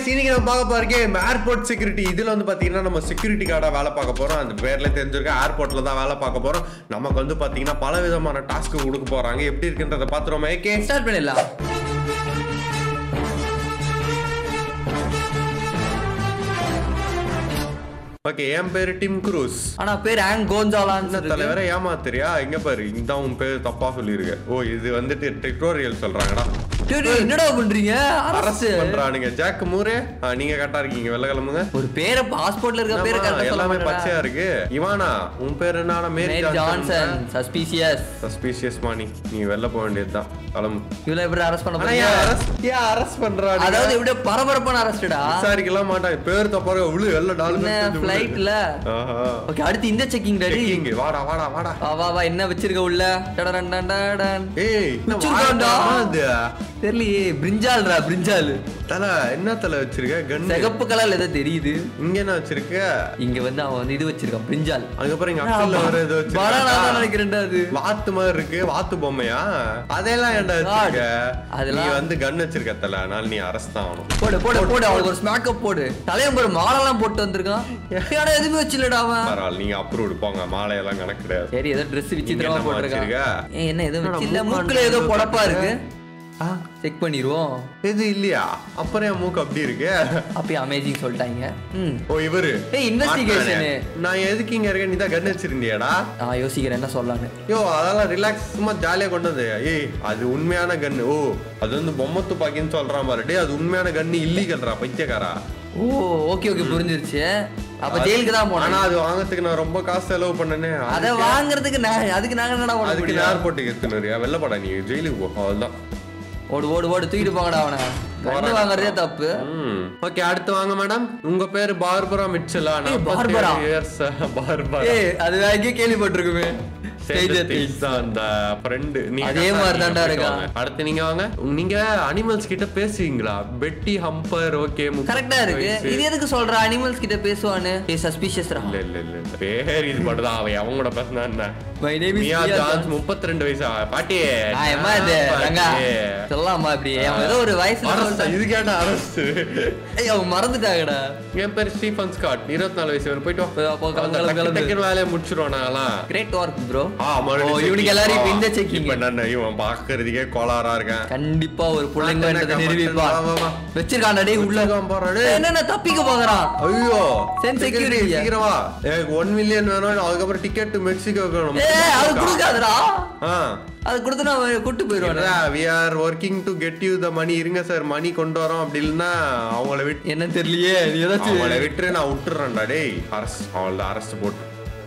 guys இன்னைக்கு நம்ம பார்க்க போற கேம் ஏர்போர்ட் செக்யூரிட்டி இதுல வந்து பாத்தீங்கன்னா நம்ம செக்யூரிட்டி கார்டா வேலை பார்க்க போறோம் அந்த பேர்ல தெரிஞ்சிருக்க ஏர்போர்ட்ல தான் வேலை பார்க்க போறோம் நமக்கு வந்து பாத்தீங்கன்னா பல விதமான டாஸ்க் கொடுக்க போறாங்க எப்படி இருக்குன்றத பாத்துறோம் ஏகே ஸ்டார்ட் பண்ணிடலாம் ஓகே என் பேரு டிம் குரூஸ் ஆனா பேர் ஆங் கோஞ்சாலான்னு என்ன தலைவரை ஏமாத்துறியா இங்க பாரு இதான் உன் பேர் தப்பா சொல்லியிருக்க ஓ இது வந்துட்டு டிக்டோரியல் சொல்றாங்கடா டேய், டேய், என்னடா பண்றீங்க அரசு அரசு பண்றானுங்க ஜாக் மூரே ஆ, நீங்க கரெக்டா இருக்கீங்க வெள்ள கிளம்புங்க ஒரு பேரை பாஸ்போர்ட்ல இருக்க பேரை ஆமா, கரெக்டா சொல்ல எல்லாமே மாட்டேடா பச்சையா இருக்கு இவானா உன் பேர் என்ன Mary Mary Johnson suspicious suspicious மாணி நீ வெளில போக வேண்டியதுதான் கிளம்பு இவ்வளவு எப்படி அரெஸ்ட் பண்ண ஆனா போறீங்க ஏன் arrest- ஏன் arrest பண்றானுங்க? அதாவது இப்படியே பரபரப்பான அரெஸ்டடா விசாரிக்கலாம் மாட்டாங்க பேர் தப்பாரு இவ்வளவு வெள்ள டால் என்ன ஃபிளைட்ல ஆஹா ஓகே அடுத்து இந்த செக்கிங் ரெடி Checking. வாடா வாடா வாடா வா வா வா என்ன வச்சிருக்க உள்ள டடடன் டன் டடன். ஏய் என்ன வச்சிருக்கான்டா. வாடா இது? தெரியலையே பிரிஞ்சால்ரா பிரிஞ்சால் தல என்ன தல வச்சிருக்க கன் சிகப்பு கலர்ல ஏதோ தெரியுது இங்க என்ன வச்சிருக்க இங்க வந்து அவன் வந்து இது வச்சிருக்கான் பிரிஞ்சால் அதுக்கப்புறம் இங்க அக்கல்ல வர ஏதோ பனானா தான் வச்சிருக்க நினைக்கிறேன்டா அது வாத்து மாதிரி இருக்கு வாத்து பொம்மையா அதெல்லாம் ஏன்டா வச்சிருக்க நீ அதெல்லாம் வந்து கன் வச்சிருக்க தல அதனால நீ அரஸ்ட் தான் ஆகணும் போடு போடு போடு அவனுக்கு ஒரு ஸ்மாக்கப் போடு தலையும் ஒரு மாலெல்லாம் போட்டு வந்திருக்கான் ஏடா எதுவுமே வச்சில்லடா அவன் பரவாயில்ல நீங்க அப்ரூவ் போங்க மாலையெல்லாம் கணக்கு கிடையாது சரி ஏதோ ட்ரெஸ் விசித்திரமா என்னம்மா போட்டிருக்கான் வச்சிருக்க? ஏய், என்ன எதுவும் என்னடா வச்சில்ல மூக்காண்டு மூக்குல ஏதோ ஏதோ பொடப்பா இருக்கு ஆ, செக் பண்ணிடுவோம் இது இல்லையா அப்புறம் என் மூக்கு அப்படி இருக்கு அப்பயே அமேசிங் சொல்லிட்டாங்க ம் ஓ இவரு ஏய், investigation. மாட்டானே. நான் எதுக்கு இங்க இருக்கேன் நீ தான் கன் வச்சிருந்தியாடா நான் யோசிக்கிறேன் என்ன சொல்லலான்னு யோ அதெல்லாம் ரிலாக்ஸ் சும்மா ஜாலியா கொண்டு வந்து ஏய் அது உண்மையான கன்னு ஓ அது வந்து பொம்மை துப்பாக்கின்னு சொல்றான் பாரு டேய் அது உண்மையான கன்னு இல்லீகல்ரா பைத்தியக்காரா ஓ ஓகே ஓகே புரிஞ்சிருச்சு அப்ப ஜெயிலுக்கு தான் ஆனா போனேன் அது வாங்குறதுக்கு நான் ரொம்ப காசு செலவு பண்ணனே அத வாங்குறதுக்கு நான் அதுக்கு நாங்க என்னடா பண்ண அதுக்கு முடியும் ஏர்போர்ட்டுக்கு எத்தனை வெள்ளப்படா நீ ஜெயிலுக்கு போ அவ்வளவுதான் ஓடு ஓடு ஓடு தூக்கிட்டு போங்கடா அவனை கண்டு வாங்குறதே தப்பு ஓகே அடுத்து வாங்க மேடம் உங்க பேரு Barbara Michela Barbara. Years Barbara ஏய் அது வேற எங்கேயோ கேள்விப்பட்டிருக்குமே Stranger Things. அந்த ஃப்ரெண்டு நீ அதே கரெக்டா மாதிரி தான்டா இருக்கீங்க, இருக்கான். போயிட்டு வாங்க. அடுத்து நீங்க வாங்க நீங்க அனிமல்ஸ் கிட்ட பேசுவீங்களா பெட்டி ஹம்பர் ஓகே கரெக்டா இருக்கு இது எதுக்கு சொல்ற அனிமல்ஸ் கிட்ட பேசுவான்னு ஏ சஸ்பீஷியஸ்ரா இல்ல இல்ல இல்ல இல்ல. பேர் இது மட்டும்தான் அவன் அவன் கூட பேசினா என்ன my name is Mia Johns முப்பத்தி ரெண்டு வயசா பாட்டி நான் எம்மா இது ரங்கா சொல்லலாமா இப்படி அவன் ஏதோ ஒரு வயசுல அரசு சொல்லிட்டான். இது கேட்ட அரசு ஏய் அவன் மறந்துட்டாங்கடா என் பேர் ஸ்டீஃபன் ஸ்காட் இருபத்தி நாலு வயசு வரை போயிட்டு அப்போ- அப்போ வா கிளம்பு, கிளம்பு, கிளம்பு. டக்குன்னு வேலையை முடிச்சிருவோம் நாங்களாம் கிரேட் ஒர்க் ப்ரோ ஆ, மறுபடியும் ஓ, checking. இவனுக்கு எல்லாரும் இப்ப இந்த ஆ, checking. இப்ப நான் இவன் பாக்குறதுக்கே கோளாரா இருக்கேன் கண்டிப்பா ஒரு பிள்ளைங்கன்றதை நான் நிரூபிப்பா வா, வா, வா. வச்சிருக்கான்டா டேய் உள்ள வச்சிருக்கான் பாருடா, டேய். ஏய், என்னென்ன தப்பிக்க போகிறான் ஐயோ Send security. சீக்கிரம் வா எனக்கு ஒன் மில்லியன் வேணும் அதுக்கப்புறம் டிக்கெட் டு மெக்சிகோ வேணும் ஏய் அது கொடுக்காதடா ஆ அது கொடுத்தா அவன் கூட்டு போயிடுவான் we are working to get you the money இருங்க சார் மணி கொண்டு வரோம் அப்படி இல்லைன்னா அவங்கள விட்டு என்ன தெரியலையே நீ ஏதாச்சும் அவங்கள விட்டு நான் விட்டுறேன்டா டேய் அரஸ்ட் அவங்கள அரஸ்ட் போட்டு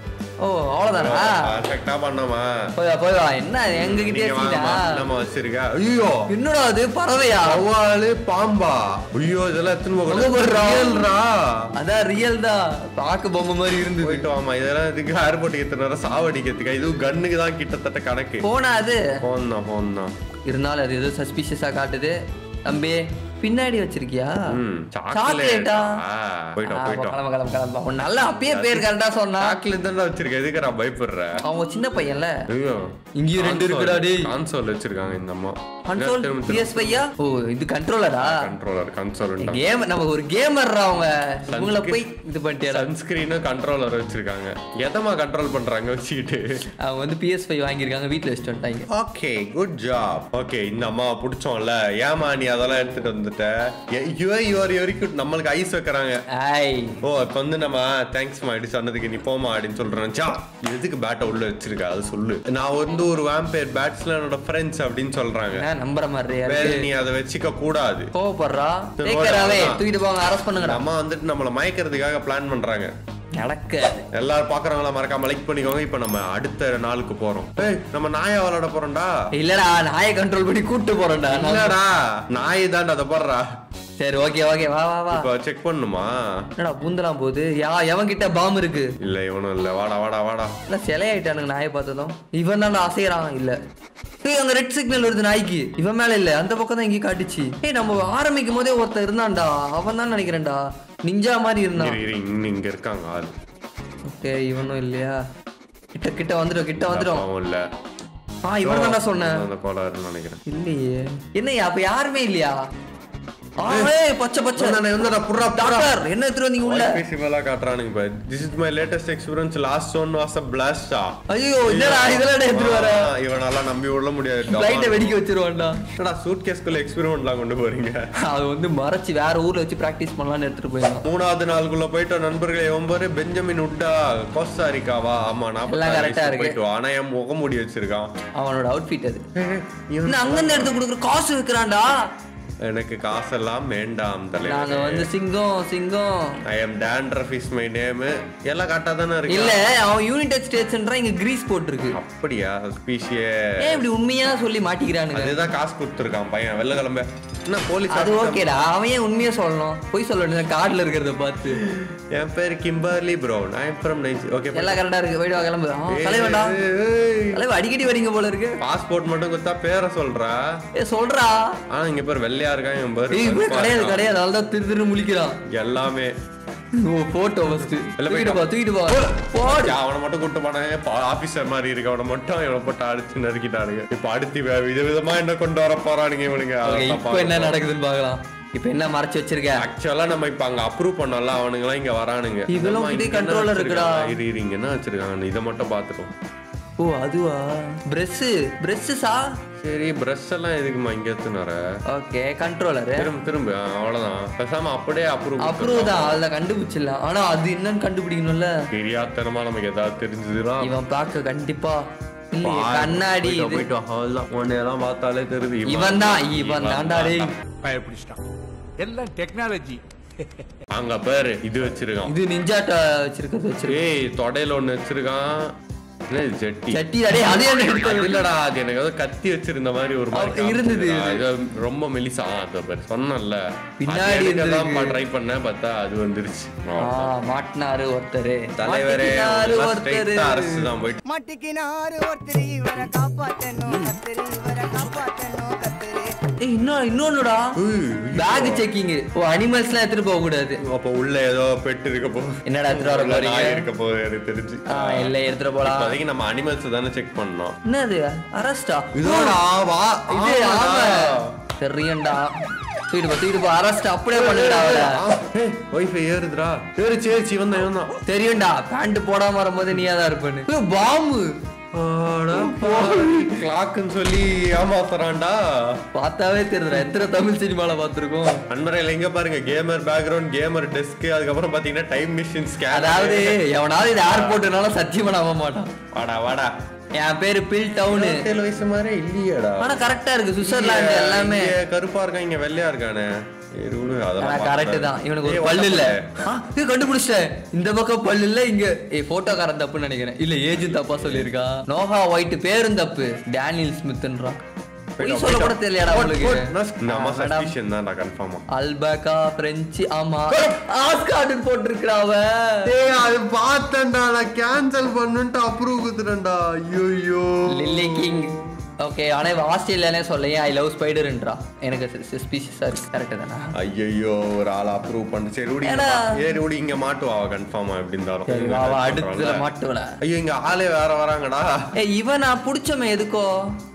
ஓ அவ்வளவுதானா பர்ஃபெக்டா பண்ணோமா போய் வா, போய் வா என்ன எங்க கிட்டே நீங்க வாங்கம்மா, சீடா நம்ம வச்சிருக்க ஐயோ என்னடா அது பறவையா அவ்வாளு பாம்பா ஐயோ இதெல்லாம் எத்தனை அங்க பாருடா. ரியல்ரா அதான் ரியல் தான் பாக்க பொம்மை மாதிரி இருந்தது போயிட்டு வாமா இதெல்லாம் இதுக்கு ஏர்போர்ட்டுக்கு எத்தனை நேரம் சாவடிக்கிறதுக்கா இதுவும் கண்ணுக்கு தான் கிட்டத்தட்ட கணக்கு போனா அது போன் தான் போன் தான் இருந்தாலும் அது ஏதோ சஸ்பீஷியஸா காட்டுது தம்பி பின்னாடி வச்சிருக்கியா ம் சாக்லேட்டா சாக்லேட்டா போயிட்டோம் ஆ, போயிட்டோம் கிளம்ப கிளம்ப கிளம்ப உன் நல்லா அப்பயே பேர் கரெக்டா சொன்னா சாக்லேட் தான் வச்சிருக்கேன் எதுக்கு நான் பயப்படுறேன் அவங்க சின்ன பையன்ல ஐயோ இங்கேயும் ரெண்டு இருக்குடா டேய் கான்சோல் வச்சிருக்காங்க இந்த அம்மா கண்ட்ரோல் பிஎஸ் பையா ஓ இது கண்ட்ரோலரா கண்ட்ரோலர் கன்சோல் கேம் நம்ம ஒரு கேமர்ரா அவங்க இவங்கள போய் இது பண்ணிட்டியாடா சன்ஸ்கிரீனும் கண்ட்ரோலர் வச்சிருக்காங்க எதமா கண்ட்ரோல் பண்றாங்க வச்சுக்கிட்டு அவங்க வந்து பிஎஸ் ஃபைவ் வாங்கியிருக்காங்க வீட்டில் வச்சுட்டு வந்துட்டாங்க ஓகே குட் ஜாப் ஓகே இந்த அம்மா பிடிச்சோம்ல ஏமா நீ அதெல்லாம் எடுத்துட்டு வந்துட்ட யுவர் யுவர் வரைக்கும் நம்மளுக்கு ஐஸ் வைக்கிறாங்க ஐய் ஓ இப்போ வந்து நம்ம தேங்க்ஸ் மாடி சொன்னதுக்கு நீ போமா அப்படின்னு சொல்றேன் சா எதுக்கு பேட்டை உள்ள வச்சிருக்க அது சொல்லு நான் வந்து ஒரு வேம்பயர் பேட்ஸ்ல என்னோட ஃப்ரெண்ட்ஸ் அப்படின்னு சொல்றாங்க என்ன நம்புற மாதிரி வேற நீ அதை வச்சுக்க கூடாது கோவப்படுறா சரி, டேக்கராவே அவ்வளவுதான். தூக்கிட்டு போங்க அரெஸ்ட் பண்ணுங்கடா அம்மா வந்துட்டு நம்மள மயக்கிறதுக்காக பிளான் பண்றாங்க நடக்க எல்லாரும் பாக்குறவங்களா மறக்காம லைக் பண்ணிக்கோங்க இப்போ நம்ம அடுத்த நாளுக்கு போறோம் ஏய் நம்ம நாயை விளையாட போறோம்டா இல்லடா நாயை கண்ட்ரோல் பண்ணி கூட்டு போறேன்டா நான். இல்லடா நாய் தான்டா அதை போடுறா சரி ஓகே ஓகே வா வா வா இப்போ செக் பண்ணுமா என்னடா பூந்தலாம் போகுது யா எவன் கிட்ட பாம் இருக்கு இல்ல இவனும் இல்ல வாடா வாடா வாடா இல்ல சிலையாயிட்டானுங்க நாயை பார்த்ததும் இவன் தான் அசையறான் இல்ல ஏய் அங்க ரெட் சிக்னல் வருது நாய்க்கு இவன் மேல இல்ல அந்த பக்கம் தான் இங்கே காட்டுச்சு ஏய் நம்ம ஆரம்பிக்கும் போதே ஒருத்தன் இருந்தான்டா அவன் தான் நினைக்கிறேன்டா நிஞ்சா மாதிரி இருந்தான் இரு, இரு, இன்னும் இங்க இருக்காங்க ஆள் ஓகே இவனும் இல்லையா கிட்ட கிட்ட வந்துடும் கிட்ட வந்துடும் பாவம் இல்ல ஆ இவன் தான்டா சொன்னேன் அந்த கோளாறுன்னு நினைக்கிறேன் இல்லையே என்னய்யா அப்ப யாருமே இல்லையா ஆ, ஏய், பச்சை பச்சை வந்தானே, வந்தாடா, புர்ரா, புர்ரா. டாக்டர் என்ன எடுத்துட்டு வந்தீங்க உள்ள பேசிவலா காட்டுறானுங்க பாரு this is my latest experience last one was a blast ஐயோ என்னடா இதெல்லாம் எடுத்துட்டு வர இவனால நம்பி விட முடியாது ஃப்ளைட்டை வெடிக்க வச்சிருவான்டா என்னடா சூட் கேஸ்குள்ள எக்ஸ்பெரிமெண்ட்லாம் கொண்டு போறீங்க அது வந்து மறைச்சு வேற ஊர்ல வச்சு பிராக்டிஸ் பண்ணலாம்னு எடுத்துட்டு போயிருந்தோம் மூணாவது நாளுக்குள்ள போயிட்டு நண்பர்களே ஒன்பது பெஞ்சமின் உட்டா கோஸ்டாரிக்காவா ஆமா எல்லாம் நாற்பத்தி correct ஆ இருக்கு. போயிட்டு வா. ஆனா என் முகமூடி வச்சிருக்கான் அவனோட அவுட்ஃபிட் அது ஏய், இவன் இன்னும் அங்கிருந்து எடுத்து கொடுக்குற காசு வைக்கிறான்டா எனக்கு காசெல்லாம் வேண்டாம் நாங்க தலைவர் வந்து சிங்கம் சிங்கம் I am dandruff is my name எல்லாம் கரெக்டா தானே இருக்கு இல்ல அவன் யூனிடெட் ஸ்டேட்ஸ்ன்றா இங்க கிரீஸ் போட்டிருக்கு அப்படியா ஸ்பீஷியே ஏன் இப்படி உண்மையா சொல்லி மாட்டிக்கிறானுங்க அதுதான் காசு கொடுத்துருக்கான் பையன் வெள்ள கிளம்ப என்ன போலீஸ் அது ஓகேடா அவன் ஏன் உண்மையா சொல்லணும் போய் சொல்ல வேண்டியது கார்டுல இருக்கிறத பார்த்து என் பேர் Kimberly Brown I am from Nancy okay எல்லாம் கரெக்டா இருக்கு போயிட்டு வா கிளம்பு ஆ, தலைவன்டா தலைவன் அடிக்கடி வரீங்க போல இருக்கு பாஸ்போர்ட் மட்டும் கொடுத்தா பேரை சொல்றா ஏ சொல்றா ஆனா இங்க பேர் வெள்ளையா இருக்கான் இவன் பேர் ஏய் இப்படி கருப்பா கிடையாது இருக்கான். கிடையாது அதான் திரு திரு முழிக்கிறான் எல்லாமே ஓ போட்டோ ஃபர்ஸ்ட் வெளில தூக்கிட்டு போ தூக்கிட்டு போ போடு யா, அவனை மட்டும் கூட்டு போனாங்க ஆபீசர் மாதிரி இருக்கு அவனை மட்டும் இவனை போட்டு அடிச்சு நறுக்கிட்டானுங்க இப்ப அடுத்து வே- விதவிதமா என்ன கொண்டு வர போறானுங்க இவனுங்க Okay, இப்போ என்ன நடக்குதுன்னு பார்க்கலாம் இப்போ என்ன மறைச்சு வச்சிருக்க ஆக்சுவலா நம்ம இப்ப அங்க அப்ரூவ் பண்ணோம்ல அவனுங்க எல்லாம் இங்க வரானுங்க இவளும் நம்ம கிட்டே இங்க என்ன controller இருக்குடா. வச்சிருக்காங்க? இரு இரு இங்க என்ன வச்சிருக்காங்க இதை மட்டும் பாத்துட்டோம் ஓ அதுவா பிரஷ் பிரஷ் சா சரி பிரஷ் எல்லாம் எதுக்குமா இங்க எடுத்துன்னு வர ஓகே கண்ட்ரோலர் திரும்ப திரும்ப ஆ, அவ்வளவுதான் பேசாம அப்படியே அப்ரூவ் அப்ரூவ் தான் அதில் கண்டுபிடிச்சிடலாம் ஆனா அது என்னன்னு கண்டுபிடிக்கணும்ல தெரியாதனமா நமக்கு ஏதாவது தெரிஞ்சதுன்னா இவன் பார்க்க கண்டிப்பா இல்லையே கண்ணாடி போயிட்டு வா, இது போயிட்டு வா, அவ்வளவுதான். உன்னையெல்லாம் பார்த்தாலே தெரியுது இவன் தான் இவன் தான்டா டேய் பயப்பிடிச்சிட்டான் எல்லாம் டெக்னாலஜி அங்க பேரு இது வச்சிருக்கான் இது நிஞ்சாட்ட வச்சிருக்கிறது வச்சிருக்கு ஏய் தொடையில ஒண்ணு வச்சிருக்கான் என்ன இது ஜட்டி சட்டி அடே அதே என்ன அது எடுத்து இல்லடா அது எனக்கு ஏதோ கத்தி வச்சிருந்த மாதிரி ஒரு மாதிரி அவ- இருந்தது. காமிச்சதுடா. இது ரொம்ப மெலிசா ஆ, அது பாரு, சொன்னேன்ல பின்னாடி இருந்தது. ட்ரை பண்ணேன் பார்த்தா அது வந்துருச்சு ஆ மாட்டினாரு ஒருத்தரு தலைவரே மாட்டிக்கிட்டாரு எல்லாம் ஒருத்தரு straight ஆ அரசு தான் போயிட்டு மட்டிக்கினாரு ஒருத்தர் இவரை காப்பாத்தணும் கத்திரி இவரை காப்பாத்தணும் கத்திரி ஏய் இன்னும் இன்னொன்னுடா பேக் செக்கிங் ஓ அனிமல்ஸ்லாம் எடுத்துட்டு போக கூடாது அப்ப உள்ள ஏதோ பெட் இருக்க போகுது என்னடா எடுத்துட்டு வர உள்ள நாய் போறீங்க இருக்க போகுது எனக்கு தெரிஞ்சு ஆ இல்ல எடுத்துட்டு போலாம் இப்போதைக்கு நம்ம அனிமல்ஸ் தானே செக் பண்ணோம் என்னது அரஸ்டா இதோடா வா இது ஆமா தெரியும்டா தூக்கிட்டு போ தூக்கிட்டு போ அரஸ்ட் அப்படியே பண்ணுடா அவள ஒய்ஃபை ஏறுதுடா ஏறிச்சு ஏறிச்சு இவன் தான் இவன் தான் தெரியும்டா பேண்ட் போடாம வரும்போது நீயா தான் இருப்பேன்னு பாம்பு கிளாக்குன்னு சொல்லி ஏமாத்துறான்டா பார்த்தாவே தெரியுதுடா எத்தனை தமிழ் சினிமால பார்த்திருக்கோம் நண்பர்கள் எங்க பாருங்க கேமர் பேக்ரவுண்ட் கேமர் டெஸ்க் அதுக்கப்புறம் பாத்தீங்கன்னா டைம் மிஷின் ஸ்கேன் அதாவது எவனாவது இது ஏர்போர்ட்னால சத்தியமா நம்ப மாட்டான் வாடா வாடா என் பேரு பில் டவுனு ஏழு வயசு மாதிரி இல்லையாடா ஆனா கரெக்டா இருக்கு சுவிட்சர்லாந்து எல்லாமே இங்க கருப்பா இருக்கான் இங்க வெள்ளையா இருக்கானே சரி விடு, அதெல்லாம் ஆனா கரெக்ட் பார்த்துக்கலாம். தான் இவனுக்கு ஒரு ஏய், பல்லு இல்ல what ஆ, இது கண்டுபிடிச்சிட்டேன் இந்த பக்கம் பல்லு இல்ல இங்க ஏய் போட்டோக்காரன் தப்புன்னு நினைக்கிறேன் இல்ல ஏஜும் தப்பா சொல்லியிருக்கா நோஹா ஒயிட் பேரும் தப்பு டேனியல் ஸ்மித்ன்றான் the- பொய் சொல்ல கூட தெரியலடா What, உங்களுக்கு what? நான் நம்ம ஆ, மேடம். suspicion தான்டா கன்ஃபார்மா அல்பேக்கா பிரெஞ்சு ஆமா ஆஸ்கார்டு போட்டிருக்கிறா அவ ஏய் அது பார்த்தேன்டா நான் கேன்சல் பண்ணுன்ட்டு அப்ரூவ் குத்துறேன்டா ஐயோ லில்லி கிங் ஓகே ஆனா இவ ஆஸ்திரேலியாலே சொல்ல ஐ லவ் ஸ்பைடர்ன்றா எனக்கு ஸ்பீசிஸா இருக்கு கரெக்ட் தானே ஐயோ ஒரு ஆள் அப்ரூவ் பண்ணு சரி விடு ஏடா. ஏறி விடு இங்க மாட்டுவா அவ கன்ஃபார்மா எப்படி இருந்தாலும் சரி, இவங்க அவ help அடுத்துல பண்றான்ல. மாட்டுவல ஐயோ இங்க ஆளே வேற வராங்கடா ஏய் இவன் நான் புடிச்சமே எதுக்கோ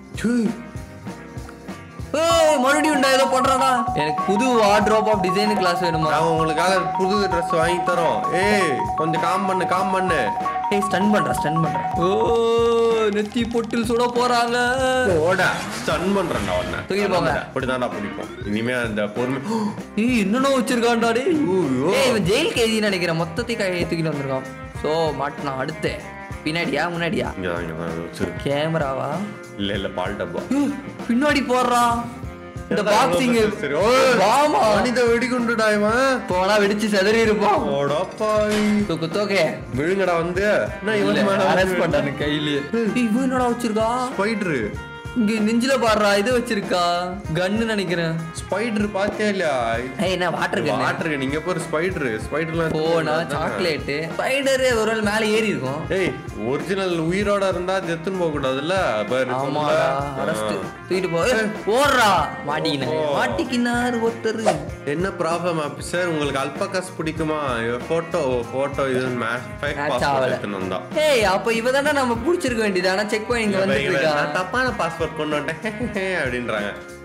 ஏய் மறுபடியும் ஏதோ பண்றானா எனக்கு புது வார்ட்ரோப் ஆஃப் டிசைன் கிளாஸ் வேணுமா நான் உங்களுக்காக புது ட்ரெஸ் வாங்கி தரோம் ஏய் கொஞ்சம் காம் பண்ணு காம் பண்ணு ஏய் ஸ்டன் பண்றேன் ஸ்டன் பண்றேன் ஓ நெத்தி பொட்டில் சுட போறாங்க ஓட ஸ்டன் பண்றேன்டா உன்னை தூக்கிட்டு போங்க. அப்படிதான்டா பிடிக்கும் இனிமே அந்த பொறுமை ஏய் என்னென்ன வச்சிருக்கான்டா டேய் ஐயோ. ஏய் இவன் ஜெயில் கைதி நினைக்கிறேன் மொத்தத்தையும் கை தூக்கிட்டு வந்திருக்கான் சோ மாட்டினா அடுத்து பின்னாடியா முன்னாடியா இங்கதான் இங்கதான் இது வச்சிரு கேமராவா இல்ல இல்ல பால் டப்பா ஏய், பின்னாடி போடுறான் இந்த பாக்ஸிங் சரி ஓய், வாமா மனித வெடிகுண்டுடா இவன் போனா வெடிச்சு செதறி இருப்பான் ஓடப்பாய் தூக்கு தூக்கே விழுங்கடா வந்து என்ன இவன் மேல அரெஸ்ட் பண்ணானு கையிலேயே இவன் என்னடா வச்சிருக்கா ஸ்பைடரு இங்க நெஞ்சில பாடுறா இது வச்சிருக்கா கன்னு நினைக்கிறேன் ஸ்பைடர் பாத்தியா இல்லையா ஏய் என்ன வாட்டர் கன்னு வாட்டர் நீங்க போற ஸ்பைடர் ஸ்பைடர்லாம் போனா சாக்லேட் ஸ்பைடர் ஒரு வேளை மேல ஏறி இருக்கும் ஏய் ஒரிஜினல் உயிரோட இருந்தா அது எடுத்துன்னு போக கூடாதுல்ல பாரு ஆமாடா அரெஸ்ட் தூக்கிட்டு போ ஏய், ஓடுறா மாட்டிக்கினாரு மாட்டிக்கினாரு ஒருத்தர் என்ன ப்ராப்ளம் ஆஃபீஸர் உங்களுக்கு அல்பகாஸ் பிடிக்குமா போட்டோ போட்டோ இது ஃபேக் Match பாஸ்போர்ட் ஆகல. எடுத்துன்னு வந்தா ஏய் அப்ப இவ நம்ம புடிச்சிருக்க வேண்டியது ஆனா செக் பண்ணி இங்க இவன் வந்துட்டு இவன் இருக்கா நான் தப்பான பாஸ்போர்ட் கொண்டு வந்துட்டேன் அப்படின்றாங்க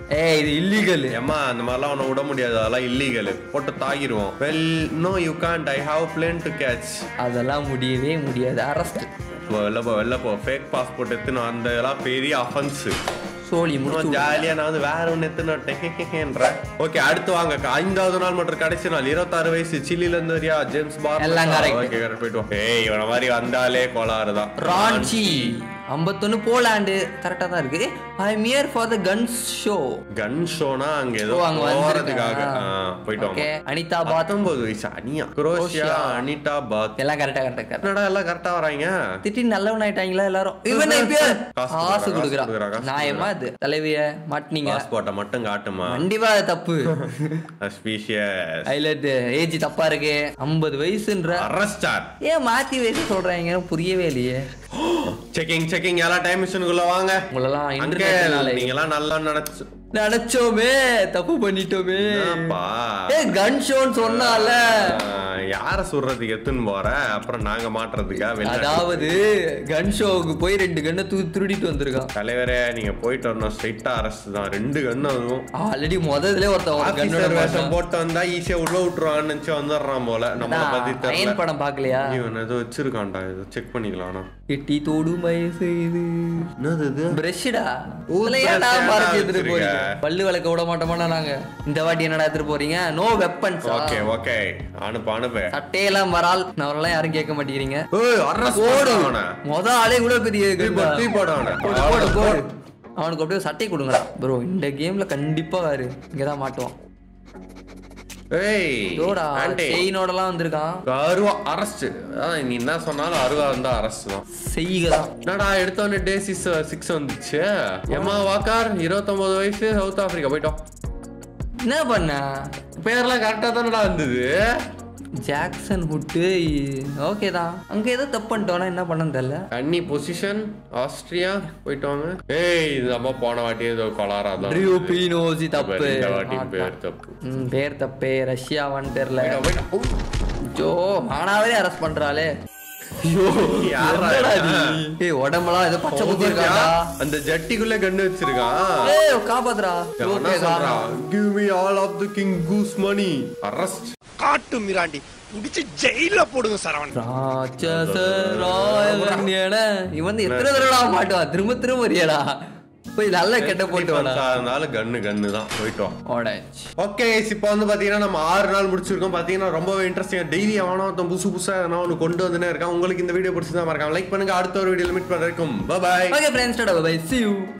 ஏய் இது இல்லீகல் ஏம்மா அந்த மாதிரிலாம் அவனை விட முடியாது அதெல்லாம் இல்லீகல் போட்டு தாகிடுவோம் well no you can't I have plane to catch அதெல்லாம் முடியவே முடியாது அரெஸ்ட் வெளில போ வெளில போ ஃபேக் பாஸ்போர்ட் எடுத்துன்னு அந்த இதெல்லாம் பெரிய அஃபென்ஸ் சோழி முடிச்சு ஜாலியா நான் வந்து வேற ஒண்ணு எடுத்துன்னு ஓகே அடுத்து வாங்க ஐந்தாவது நாள் மற்றும் கடைசி நாள் இருபத்தாறு வயசு சில்லில இருந்து வரியா ஜேம்ஸ் பார் எல்லாம் correct. ஓகே கரெக்ட் போயிட்டு வா. ஏய் இவன மாதிரி வந்தாலே கோளாறு தான் ராஞ்சி ஐம்பத்தொன்னு போலாண்டு கரெக்டா தான் இருக்கு I am here for the guns show gun ஷோனா அங்க ஏதோ ஓ, அங்க போறதுக்காக வந்திருக்கா? ஆ, போயிட்டு ஓகே வாங்க அனிதா பாத் பத்தொன்பது வயசு அனியா குரோஷியா குரோஷியா. அனிதா பாத் எல்லாம் கரெக்டா கரெக்டா கரெக்ட் என்னடா எல்லாம் கரெக்டா வராங்க திட்டி நல்லவன் ஆயிட்டாங்களா எல்லாரும் இவன் இப்ப காசு காசு கொடுக்குறா, கொடுக்குறான் காசு நியாயமா இது தலைவிய மாட்டினீங்க பாஸ்போர்ட்டை மட்டும் காட்டுமா கண்டிப்பா அது தப்பு ஸ்பீஷியஸ் ஹைலைட் ஏஜ் தப்பா இருக்கு ஐம்பது வயசுன்ற அரஸ்டார் ஏன் மாத்தி வயசு சொல்றாங்க புரியவே இல்லையே செக்கிங் செக்கிங் எல்லா டைம் மிஷினுக்குள்ள வாங்க உங்களெல்லாம் அங்கே இன்டர்நெட்னால நீங்க எல்லாம் நல்லா நினைச்சு நினைச்சோமே தப்பு பண்ணிட்டோமே என்னப்பா? ஏ கன் ஷோன்னு சொன்னால ஆஹ், யார சுடுறதுக்கு எத்துன்னு போற அப்புறம் நாங்க மாட்டுறதுக்கா வெளிநாட்டுக்கு? அதாவது கன் ஷோவுக்கு போய் ரெண்டு கண்ணை தூ திருடிட்டு வந்திருக்கான் தலைவரே நீங்க போயிட்டு வரணும் ஸ்ட்ரைட்டா அரெஸ்ட் தான் ரெண்டு கண்ணு அதுவும் ஆல்ரெடி முதல்ல ஒருத்தன் ஒரு கண்ணோட ஆபீசர் வேஷம் போட்டு வந்தா ஈஸியா உள்ள விட்டுருவான்னு நினைச்சு வந்துடுறான் போல நம்மள பத்தி அயன் தெரியல படம் பாக்கலையா இவன் ஏதோ வச்சிருக்கான்டா இது செக் பண்ணிக்கலாம் ஆனா எட்டி தோடு வயசு இது என்னது இது பிரஷ்டா ஊர் இதுல ஏன்டா brush மறைச்சு ஏன்டா எடுத்துட்டு போறீங்க வச்சிருக்க? பல்லு விளக்க விட மாட்டோமா நாங்க இந்த வாட்டி என்னடா எடுத்துட்டு போறீங்க நோ வெப்பன்ஸ் ஓகே ஓகே அனுப்பு அனுப்பு சட்டையெல்லாம் வரால் அவரெல்லாம் யாரும் கேட்க மாட்டேங்கிறீங்க ஏய் அரஸ்ட் போடு போடு மொத ஆளே கூட பெரிய தூக்கி கண்டா. போடு, தூக்கி போடு அவனை. போடு, போடு, போடு. அவனுக்கு அப்படியே ஒரு சட்டை கொடுங்கடா ப்ரோ இந்த கேம்ல கண்டிப்பா வாரு இங்கதான் மாட்டுவான் ஏய் இதோடா ஆண்டி செயினோடலாம் வந்திருக்கான் அருவா அரஸ்ட் நீ என்ன சொன்னாலும் அருவா இருந்தா அரஸ்ட் தான் செய்கதான் என்னடா எடுத்தோடனே டே சிக்ஸ் சிக்ஸ் வந்துச்சு எம்மா வாக்கார் இருபத்தொன்பது வயசு சவுத் ஆப்பிரிக்கா போயிட்டோம் என்ன பண்ண பேர்லாம் கரெக்டா தானடா இருந்தது ஜாக்சன் ஹுட்டு ஓகே தான் அங்க ஏதோ தப்பு பண்ணிட்டோம்னா என்ன பண்ணன்னு தெரியல அன்னி பொசிஷன் ஆஸ்திரியா போயிட்டு வாங்க ஏய் இது நம்ம போன வாட்டி ஏதோ கொலாரா தான் ட்ரியூ பீனோசி தப்பு இந்த வாட்டி பேர் தப்பு ம், பேர் தப்பே ரஷ்யாவான்னு தெரியல போயிட்டோம், போயிட்டோம். ஜோ மானாவரே அரெஸ்ட் பண்றாளே ஐயோ யார்ரா என்னடா இவன்? நீ? ஏய் உடம்பெல்லாம் ஏதோ பச்சை குத்தி இருக்காடா அந்த ஜட்டிக்குள்ள கண்ணு வச்சிருக்கான் ஏய் காப்பாத்துறா எவனா ஓகே சொல்றான் give me all of the king goose money arrest காட்டு மிராண்டி புடிச்சு ஜெயில போடுங்க சரவணன் ராட்சசராயவன்யன இவன் வந்து எத்தனை தடவை மாட்டுவான் திரும்ப திரும்ப வரியாடா போய் நல்ல கெட்ட போட்டு வாடா இருந்தாலும் கண்ணு கண்ணு தான் போயிட்டு வா ஓடாச்சு ஓகே இப்போ வந்து பாத்தீங்கன்னா நம்ம ஆறு நாள் முடிச்சிருக்கோம் பாத்தீங்கன்னா ரொம்பவே இன்ட்ரெஸ்டிங் டெய்லி அவனும் ஒருத்தன் புதுசு புதுசா எதனா ஒன்று கொண்டு வந்துனே இருக்கான் உங்களுக்கு இந்த வீடியோ பிடிச்சிருந்தா மறக்காம லைக் பண்ணுங்க அடுத்த ஒரு வீடியோ மீட் பண்றதுக்கும் bye okay friends bye see you